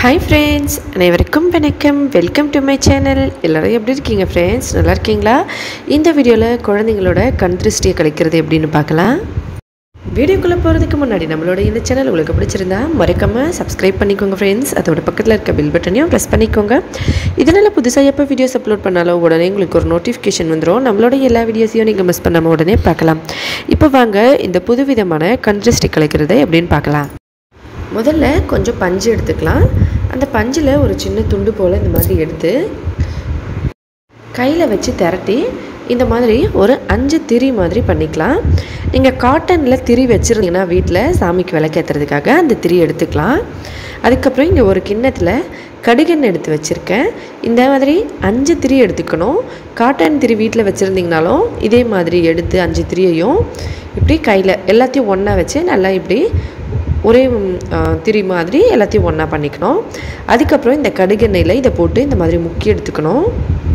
hi friends அனைவருக்கும் வணக்கம் welcome to my channel எல்லோரும் எப்படி இருக்கீங்க ஃப்ரெண்ட்ஸ் நல்லா இருக்கீங்களா இந்த வீடியோவில் குழந்தைங்களோட கண் திருஷ்டியை கழிக்கிறது எப்படின்னு பார்க்கலாம் வீடியோக்குள்ளே போகிறதுக்கு முன்னாடி நம்மளோட இந்த சேனல் உங்களுக்கு பிடிச்சிருந்தா மறக்காமல் சப்ஸ்கிரைப் பண்ணிக்கோங்க ஃப்ரெண்ட்ஸ் அதோட பக்கத்தில் இருக்க பில் பட்டனையும் ப்ரெஸ் பண்ணிக்கோங்க இதனால் புதுசாக எப்போ வீடியோஸ் அப்லோட் பண்ணாலும் உடனே உங்களுக்கு ஒரு நோட்டிஃபிகேஷன் வந்துடும் நம்மளோட எல்லா வீடியோஸையும் நீங்கள் மிஸ் பண்ணாமல் உடனே பார்க்கலாம் இப்போ வாங்க இந்த புதுவிதமான கண் திருஷ்டி கழிக்கிறது எப்படின்னு பார்க்கலாம் முதல்ல கொஞ்சம் பஞ்சு எடுத்துக்கலாம் அந்த பஞ்சில் ஒரு சின்ன துண்டு போல் இந்த மாதிரி எடுத்து கையில் வச்சு திரட்டி இந்த மாதிரி ஒரு அஞ்சு திரி மாதிரி பண்ணிக்கலாம் நீங்கள் காட்டனில் திரி வச்சுருந்தீங்கன்னா வீட்டில் சாமிக்கு விளக்கேற்றுறதுக்காக அந்த திரி எடுத்துக்கலாம் அதுக்கப்புறம் இங்கே ஒரு கிண்ணத்தில் கடுகெண்ணெய் எடுத்து வச்சுருக்கேன் இந்த மாதிரி அஞ்சு திரி எடுத்துக்கணும் காட்டன் திரி வீட்டில் வச்சுருந்தீங்கனாலும் இதே மாதிரி எடுத்து அஞ்சு திரியையும் இப்படி கையில் எல்லாத்தையும் ஒன்றா வச்சு நல்லா இப்படி ஒரே திரி மாதிரி எல்லாத்தையும் ஒன்றா பண்ணிக்கணும் அதுக்கப்புறம் இந்த கடுகெண்ணெயில் இதை போட்டு இந்த மாதிரி முக்கி எடுத்துக்கணும்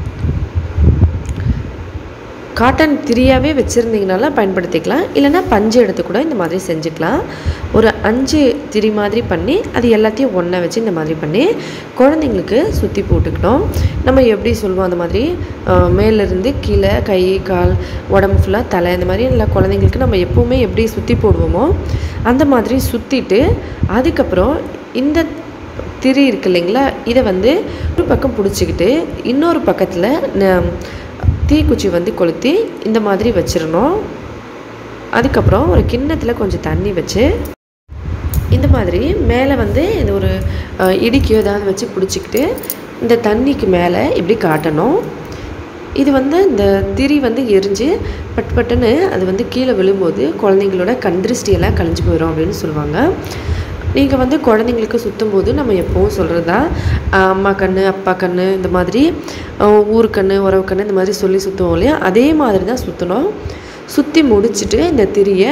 காட்டன் திரியாகவே வச்சுருந்தீங்கனாலும் பயன்படுத்திக்கலாம் இல்லைனா பஞ்சு எடுத்து கூட இந்த மாதிரி செஞ்சுக்கலாம் ஒரு அஞ்சு திரி மாதிரி பண்ணி அது எல்லாத்தையும் ஒன்றா வச்சு இந்த மாதிரி பண்ணி குழந்தைங்களுக்கு சுற்றி போட்டுக்கணும் நம்ம எப்படி சொல்லுவோம் அந்த மாதிரி மேலேருந்து கீழே கை கால் உடம்பு ஃபுல்லாக தலை இந்த மாதிரி எல்லா குழந்தைங்களுக்கு நம்ம எப்போவுமே எப்படி சுற்றி போடுவோமோ அந்த மாதிரி சுற்றிட்டு அதுக்கப்புறம் இந்த திரி இருக்கு இல்லைங்களா இதை வந்து ஒரு பக்கம் பிடிச்சிக்கிட்டு இன்னொரு பக்கத்தில் தீக்குச்சி வந்து கொளுத்தி இந்த மாதிரி வச்சிடணும் அதுக்கப்புறம் ஒரு கிண்ணத்தில் கொஞ்சம் தண்ணி வச்சு இந்த மாதிரி மேலே வந்து இது ஒரு இடிக்கையோ ஏதாவது வச்சு பிடிச்சிக்கிட்டு இந்த தண்ணிக்கு மேலே இப்படி காட்டணும் இது வந்து இந்த திரி வந்து எரிஞ்சு பட் பட்டுன்னு அது வந்து கீழே விழும்போது குழந்தைங்களோட கண் திருஷ்டியெல்லாம் கழிஞ்சு போயிடும் அப்படின்னு சொல்லுவாங்க நீங்கள் வந்து குழந்தைங்களுக்கு சுற்றும் போது நம்ம எப்போவும் சொல்கிறது தான் அம்மா கண் அப்பா கண் இந்த மாதிரி ஊர் கண் உறவு கண் இந்த மாதிரி சொல்லி சுற்றுவோம் இல்லையா அதே மாதிரி தான் சுற்றணும் சுற்றி முடிச்சுட்டு இந்த திரியை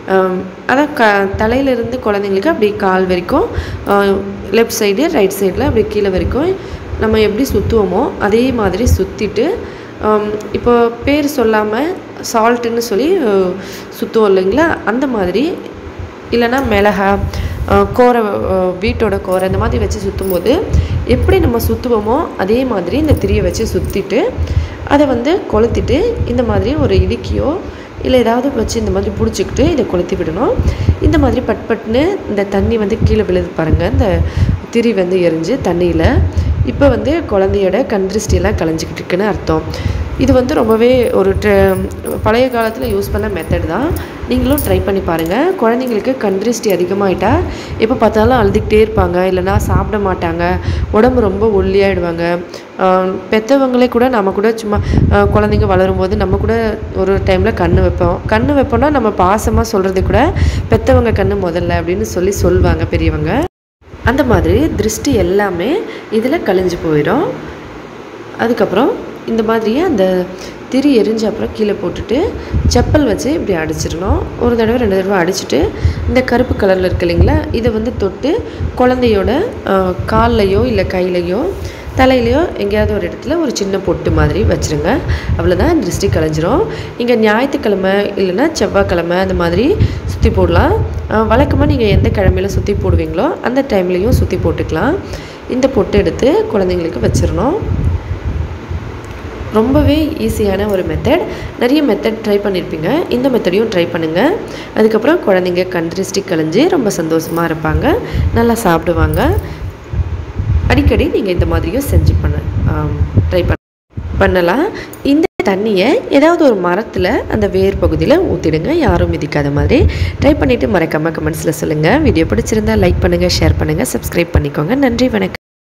அதான் க தலையிலேருந்து குழந்தைங்களுக்கு அப்படி கால் வரைக்கும் லெஃப்ட் சைடு ரைட் சைடில் அப்படி கீழே வரைக்கும் நம்ம எப்படி சுற்றுவோமோ அதே மாதிரி சுற்றிட்டு இப்போ பேர் சொல்லாமல் சால்ட்டுன்னு சொல்லி சுற்றுவோம் இல்லைங்களா அந்த மாதிரி இல்லைன்னா மிளகா கோரை வீட்டோட கோரை இந்த மாதிரி வச்சு சுற்றும் போது எப்படி நம்ம சுற்றுவோமோ அதே மாதிரி இந்த திரியை வச்சு சுற்றிட்டு அதை வந்து கொளுத்திட்டு இந்த மாதிரி ஒரு இடுக்கியோ இல்லை ஏதாவது வச்சு இந்த மாதிரி பிடிச்சிக்கிட்டு இதை கொளுத்தி விடணும் இந்த மாதிரி பட் பட்டுன்னு இந்த தண்ணி வந்து கீழே விழுது பாருங்கள் இந்த திரி வந்து எரிஞ்சு தண்ணியில் இப்போ வந்து குழந்தையோட கண் திருஷ்டியெல்லாம் கலைஞ்சிக்கிட்டு இருக்குன்னு அர்த்தம் இது வந்து ரொம்பவே ஒரு பழைய காலத்தில் யூஸ் பண்ண மெத்தட் தான் நீங்களும் ட்ரை பண்ணி பாருங்கள் குழந்தைங்களுக்கு கண் திருஷ்டி அதிகமாகிட்டா எப்போ பார்த்தாலும் அழுதுகிட்டே இருப்பாங்க இல்லைனா சாப்பிட மாட்டாங்க உடம்பு ரொம்ப ஒல்லியாகிடுவாங்க பெற்றவங்களே கூட நம்ம கூட சும்மா குழந்தைங்க வளரும்போது நம்ம கூட ஒரு டைமில் கண் வைப்போம் கண் வைப்போம்னா நம்ம பாசமாக சொல்கிறது கூட பெற்றவங்க கண் முதல்ல அப்படின்னு சொல்லி சொல்லுவாங்க பெரியவங்க அந்த மாதிரி திருஷ்டி எல்லாமே இதில் கழிஞ்சு போயிடும் அதுக்கப்புறம் இந்த மாதிரியே அந்த திரி எரிஞ்ச அப்புறம் கீழே போட்டுட்டு செப்பல் வச்சு இப்படி அடிச்சிடணும் ஒரு தடவை ரெண்டு தடவை அடிச்சுட்டு இந்த கருப்பு கலரில் இருக்கு இல்லைங்களா இதை வந்து தொட்டு குழந்தையோட கால்லையோ இல்லை கையிலையோ தலையிலையோ எங்கேயாவது ஒரு இடத்துல ஒரு சின்ன பொட்டு மாதிரி வச்சுருங்க அவ்வளோதான் திருஷ்டி கலைஞ்சிரும் இங்கே ஞாயிற்றுக்கிழமை இல்லைன்னா செவ்வாய்க்கிழமை அந்த மாதிரி சுற்றி போடலாம் வழக்கமாக நீங்கள் எந்த கிழமையில சுற்றி போடுவீங்களோ அந்த டைம்லேயும் சுற்றி போட்டுக்கலாம் இந்த பொட்டு எடுத்து குழந்தைங்களுக்கு வச்சிடணும் ரொம்பவே ஈஸியான ஒரு மெத்தட் நிறைய மெத்தட் ட்ரை பண்ணியிருப்பீங்க இந்த மெத்தடையும் ட்ரை பண்ணுங்கள் அதுக்கப்புறம் குழந்தைங்க கண் திருஷ்டி கழிஞ்சு ரொம்ப சந்தோஷமாக இருப்பாங்க நல்லா சாப்பிடுவாங்க அடிக்கடி நீங்கள் இந்த மாதிரியும் செஞ்சு பண்ண ட்ரை பண்ண பண்ணலாம் இந்த தண்ணியை ஏதாவது ஒரு மரத்தில் அந்த வேர் பகுதியில் ஊற்றிடுங்க யாரும் மிதிக்காத மாதிரி ட்ரை பண்ணிவிட்டு மறக்காமல் கமெண்ட்ஸில் சொல்லுங்கள் வீடியோ பிடிச்சிருந்தா லைக் பண்ணுங்கள் ஷேர் பண்ணுங்கள் சப்ஸ்கிரைப் பண்ணிக்கோங்க நன்றி வணக்கம்